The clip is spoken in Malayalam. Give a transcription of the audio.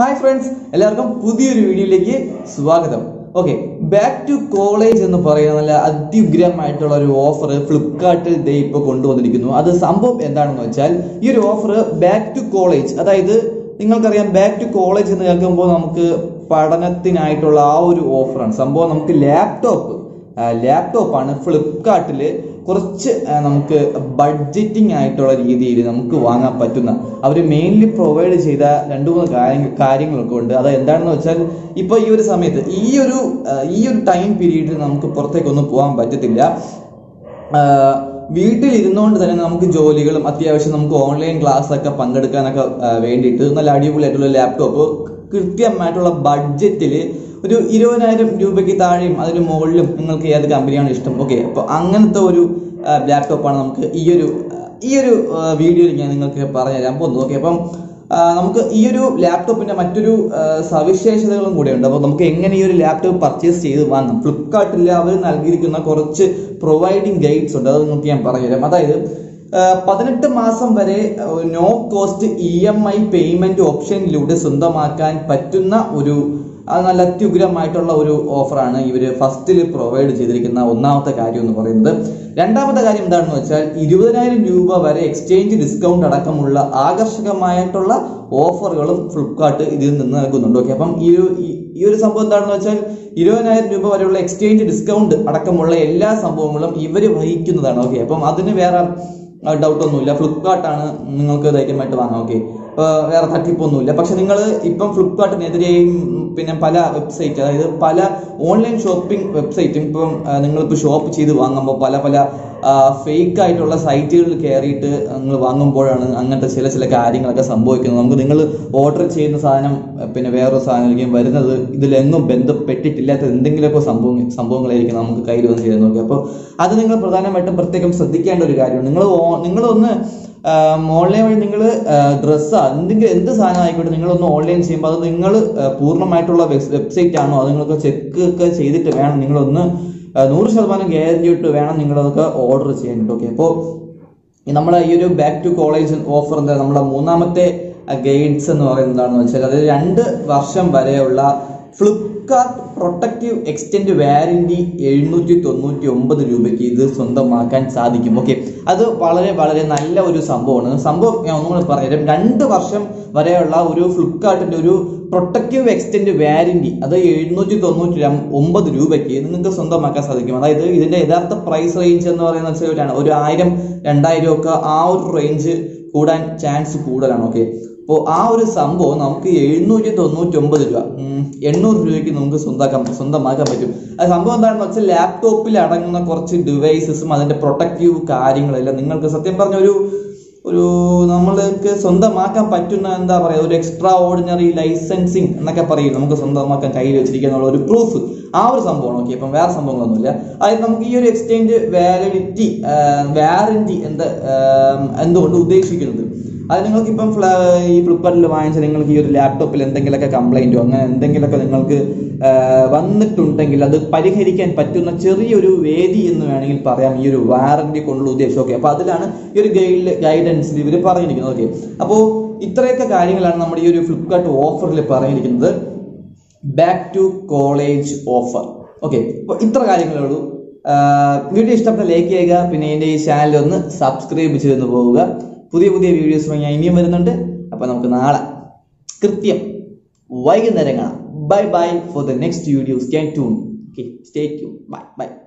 ഹായ് ഫ്രണ്ട്സ് എല്ലാവർക്കും പുതിയൊരു വീഡിയോയിലേക്ക് സ്വാഗതം ഓക്കെ ബാക്ക് ടു കോളേജ് എന്ന് പറയുന്ന നല്ല അത്യുഗ്രമായിട്ടുള്ള ഒരു ഓഫർ ഫ്ലിപ്കാർട്ടിൽ ദേ ഇപ്പോൾ കൊണ്ടുവന്നിരിക്കുന്നു അത് സംഭവം എന്താണെന്ന് വെച്ചാൽ ഈ ഒരു ഓഫർ ബാക്ക് ടു കോളേജ് അതായത് നിങ്ങൾക്കറിയാം ബാക്ക് ടു കോളേജ് എന്ന് കേൾക്കുമ്പോൾ നമുക്ക് പഠനത്തിനായിട്ടുള്ള ആ ഒരു ഓഫറാണ് സംഭവം നമുക്ക് ലാപ്ടോപ്പ് ലാപ്ടോപ്പാണ് ഫ്ലിപ്കാർട്ടിൽ കുറച്ച് ആ, നമുക്ക് ബഡ്ജറ്റിംഗ് ആയിട്ടുള്ള രീതിയിൽ നമുക്ക് വാങ്ങാൻ പറ്റുന്ന അവർ മെയിൻലി പ്രൊവൈഡ് ചെയ്ത രണ്ട് മൂന്ന് കാര്യങ്ങൾ കാര്യങ്ങളൊക്കെ ഉണ്ട് അത് എന്താണെന്ന് വെച്ചാൽ ഇപ്പോൾ ഈ ഒരു സമയത്ത് ഈ ഒരു ആ, ഈ ഒരു ടൈം പീരീഡിൽ നമുക്ക് പുറത്തേക്കൊന്നും പോകാൻ പറ്റത്തില്ല ആഹ് വീട്ടിൽ ഇരുന്നുകൊണ്ട് തന്നെ നമുക്ക് ജോലികളും അത്യാവശ്യം നമുക്ക് ഓൺലൈൻ ക്ലാസ് ഒക്കെ പങ്കെടുക്കാനൊക്കെ ആഹ് വേണ്ടിയിട്ട് നല്ല അടിപൊളിയായിട്ടുള്ള ലാപ്ടോപ്പ് കൃത്യമായിട്ടുള്ള ബഡ്ജറ്റിൽ ഒരു ഇരുപതിനായിരം രൂപയ്ക്ക് താഴെയും അതിന് മുകളിലും നിങ്ങൾക്ക് ഏത് കമ്പനിയാണ് ഇഷ്ടം ഓക്കെ അപ്പോൾ അങ്ങനത്തെ ഒരു ലാപ്ടോപ്പാണ് നമുക്ക് ഈ ഒരു ഈ ഒരു വീഡിയോയിൽ ഞാൻ നിങ്ങൾക്ക് പറഞ്ഞുതരാൻ പോകുന്നത് ഓക്കെ അപ്പം ആ, നമുക്ക് ഈ ഒരു ലാപ്ടോപ്പിന്റെ മറ്റൊരു ആ, സവിശേഷതകളും കൂടെ ഉണ്ട് അപ്പോൾ നമുക്ക് എങ്ങനെ ഈ ഒരു ലാപ്ടോപ്പ് പർച്ചേസ് ചെയ്ത് വാങ്ങാം ഫ്ലിപ്കാർട്ടിൽ അവർ നൽകിയിരിക്കുന്ന കുറച്ച് പ്രൊവൈഡിങ് ഗൈഡ്സ് ഉണ്ട് അത് നിങ്ങൾക്ക് ഞാൻ പറഞ്ഞുതരാം അതായത് ആ, പതിനെട്ട് മാസം വരെ no cost E M I payment ഓപ്ഷനിലൂടെ സ്വന്തമാക്കാൻ പറ്റുന്ന ഒരു അത് നല്ല അത്യുഗ്രമായിട്ടുള്ള ഒരു ഓഫറാണ് ഇവർ ഫസ്റ്റിൽ പ്രൊവൈഡ് ചെയ്തിരിക്കുന്ന ഒന്നാമത്തെ കാര്യം എന്ന് പറയുന്നത് രണ്ടാമത്തെ കാര്യം എന്താണെന്ന് വെച്ചാൽ ഇരുപതിനായിരം രൂപ വരെ എക്സ്ചേഞ്ച് ഡിസ്കൗണ്ട് അടക്കമുള്ള ആകർഷകമായിട്ടുള്ള ഓഫറുകളും ഫ്ലിപ്കാർട്ട് ഇതിൽ നിന്ന് നൽകുന്നുണ്ട് ഓക്കെ അപ്പം ഈ ഒരു ഈ- ഈ ഒരു സംഭവം എന്താണെന്ന് വെച്ചാൽ ഇരുപതിനായിരം രൂപ വരെയുള്ള എക്സ്ചേഞ്ച് ഡിസ്കൗണ്ട് അടക്കമുള്ള എല്ലാ സംഭവങ്ങളും ഇവർ വഹിക്കുന്നതാണ് ഓക്കെ അപ്പം അതിന് വേറെ ഡൗട്ട് ഒന്നുമില്ല ഫ്ലിപ്കാർട്ടാണ് നിങ്ങൾക്ക് ധൈര്യമായിട്ട് വാങ്ങാം ഓക്കെ വേറെ തട്ടിപ്പൊന്നുമില്ല പക്ഷെ നിങ്ങൾ ഇപ്പം ഫ്ലിപ്കാർട്ടിനെതിരെയും ഉം, പിന്നെ പല വെബ്സൈറ്റ് അതായത് പല ഓൺലൈൻ ഷോപ്പിംഗ് വെബ്സൈറ്റും ഇപ്പം നിങ്ങളിപ്പോൾ ഷോപ്പ് ചെയ്ത് വാങ്ങുമ്പോൾ പല പല ഫേക്ക് ആയിട്ടുള്ള സൈറ്റുകളിൽ കയറിയിട്ട് നിങ്ങൾ വാങ്ങുമ്പോഴാണ് അങ്ങനത്തെ ചില ചില കാര്യങ്ങളൊക്കെ സംഭവിക്കുന്നത് നമുക്ക് നിങ്ങൾ ഓർഡർ ചെയ്യുന്ന സാധനം അഹ് പിന്നെ വേറൊരു സാധനമായിരിക്കും വരുന്നത് ഇതിലെങ്ങും ബന്ധപ്പെട്ടിട്ടില്ലാത്ത എന്തെങ്കിലുമൊക്കെ സംഭവം സംഭവങ്ങളായിരിക്കും നമുക്ക് കയ്യിൽ വന്ന് ചെയ്ത് നോക്കുക അപ്പോൾ അത് നിങ്ങൾ പ്രധാനമായിട്ടും പ്രത്യേകം ശ്രദ്ധിക്കേണ്ട ഒരു കാര്യമാണ് നിങ്ങൾ നിങ്ങളൊന്ന് ഓൺലൈൻ വഴി നിങ്ങൾ ഡ്രസ്സ് എന്തെങ്കിലും എന്ത് സാധനം ആയിക്കോട്ടെ നിങ്ങളൊന്ന് ഓൺലൈൻ ചെയ്യുമ്പോൾ അത് നിങ്ങൾ പൂർണ്ണമായിട്ടുള്ള വെബ്സൈറ്റ് ആണോ അത് നിങ്ങൾക്ക് ചെക്ക് ഒക്കെ ചെയ്തിട്ട് വേണം നിങ്ങളൊന്ന് ആ, നൂറ് ശതമാനം ഗ്യാരണ്ടി ഇട്ട് വേണം നിങ്ങളതൊക്കെ ഓർഡർ ചെയ്യാനായിട്ട് ഓക്കെ അപ്പോൾ നമ്മുടെ ഈ ഒരു ബാക്ക് ടു കോളേജ് ഓഫർ എന്താ നമ്മുടെ മൂന്നാമത്തെ ഗൈഡ്സ് എന്ന് പറയുന്നത് എന്താണെന്ന് വെച്ചാൽ അത് രണ്ട് വർഷം വരെയുള്ള ഫ്ലിപ്കാർട്ട് പ്രൊട്ടക്റ്റീവ് എക്സ്റ്റെൻഡ് വാറന്റി എഴുന്നൂറ്റി തൊണ്ണൂറ്റി ഒമ്പത് രൂപയ്ക്ക് ഇത് സ്വന്തമാക്കാൻ സാധിക്കും ഓക്കെ അത് വളരെ വളരെ നല്ല ഒരു സംഭവമാണ് സംഭവം ഞാൻ ഒന്നുകൂടെ പറഞ്ഞുതരാം രണ്ട് വർഷം വരെയുള്ള ഒരു ഫ്ലിപ്കാർട്ടിന്റെ ഒരു പ്രൊട്ടക്റ്റീവ് എക്സ്റ്റെൻഡ് വാറന്റി അത് എഴുന്നൂറ്റി തൊണ്ണൂറ്റി ഒമ്പത് രൂപയ്ക്ക് നിങ്ങൾക്ക് സ്വന്തമാക്കാൻ സാധിക്കും അതായത് ഇതിന്റെ യഥാർത്ഥ പ്രൈസ് റേഞ്ച് എന്ന് പറയുന്നത് വെച്ചാൽ ഒരു- ഒരു ആയിരം രണ്ടായിരം ഒക്കെ ആ ഒരു റേഞ്ച് കൂടാൻ ചാൻസ് കൂടുതലാണ് ഓക്കെ അപ്പോൾ ആ ഒരു സംഭവം നമുക്ക് എഴുന്നൂറ്റി തൊണ്ണൂറ്റി ഒമ്പത് രൂപ ഉം, എണ്ണൂറ് രൂപയ്ക്ക് നമുക്ക് സ്വന്തമാക്കാൻ സ്വന്തമാക്കാൻ പറ്റും അത് സംഭവം എന്താണെന്ന് വെച്ചാൽ ലാപ്ടോപ്പിൽ അടങ്ങുന്ന കുറച്ച് ഡിവൈസസും അതിന്റെ പ്രൊട്ടക്റ്റീവ് കാര്യങ്ങളെല്ലാം നിങ്ങൾക്ക് സത്യം പറഞ്ഞ ഒരു ഒരു നമ്മൾക്ക് സ്വന്തമാക്കാൻ പറ്റുന്ന എന്താ പറയുക ഒരു എക്സ്ട്രാ ഓർഡിനറി ലൈസൻസിങ് എന്നൊക്കെ പറയും നമുക്ക് സ്വന്തമാക്കാൻ കയ്യിൽ വെച്ചിരിക്കുക എന്നുള്ള ഒരു പ്രൂഫ് ആ ഒരു സംഭവമാണ് ഓക്കെ ഇപ്പം വേറെ സംഭവങ്ങളൊന്നുമില്ല അതായത് നമുക്ക് ഈ ഒരു എക്സ്ചേഞ്ച് വാലിഡിറ്റി വാറന്റി എന്ത് ആം, എന്തുകൊണ്ട് ഉദ്ദേശിക്കുന്നത് അത് നിങ്ങൾക്ക് ഇപ്പം ഈ ഫ്ലിപ്കാർട്ടിൽ വാങ്ങിച്ച നിങ്ങൾക്ക് ഈ ഒരു ലാപ്ടോപ്പിൽ എന്തെങ്കിലുമൊക്കെ കംപ്ലൈന്റോ അങ്ങനെ എന്തെങ്കിലുമൊക്കെ നിങ്ങൾക്ക് ആ, വന്നിട്ടുണ്ടെങ്കിൽ അത് പരിഹരിക്കാൻ പറ്റുന്ന ചെറിയൊരു വേദി എന്ന് വേണമെങ്കിൽ പറയാം ഈ ഒരു വാറന്റി കൊണ്ടുള്ള ഉദ്ദേശം ഓക്കെ അപ്പൊ അതിലാണ് ഈ ഒരു ഗൈഡ് ഗൈഡൻസിൽ ഇവർ പറഞ്ഞിരിക്കുന്നത് ഓക്കെ അപ്പോൾ ഇത്രയൊക്കെ കാര്യങ്ങളാണ് നമ്മുടെ ഈ ഒരു ഫ്ലിപ്കാർട്ട് ഓഫറിൽ പറഞ്ഞിരിക്കുന്നത് back to college offer okay അപ്പോൾ ഇത്ര കാര്യങ്ങളേ ഉള്ളൂ വീഡിയോ ഇഷ്ടപ്പെട്ട ലൈക്ക് ചെയ്യുക പിന്നെ എൻ്റെ ഈ ചാനൽ ഒന്ന് സബ്സ്ക്രൈബ് ചെയ്തെന്ന് പോവുക പുതിയ പുതിയ വീഡിയോസ് ഞാൻ ഇനിയും വരുന്നുണ്ട് അപ്പോൾ നമുക്ക് നാളെ കൃത്യം വൈകുന്നേരം കാണാം bye bye for the next video stay tune okay stay tune bye by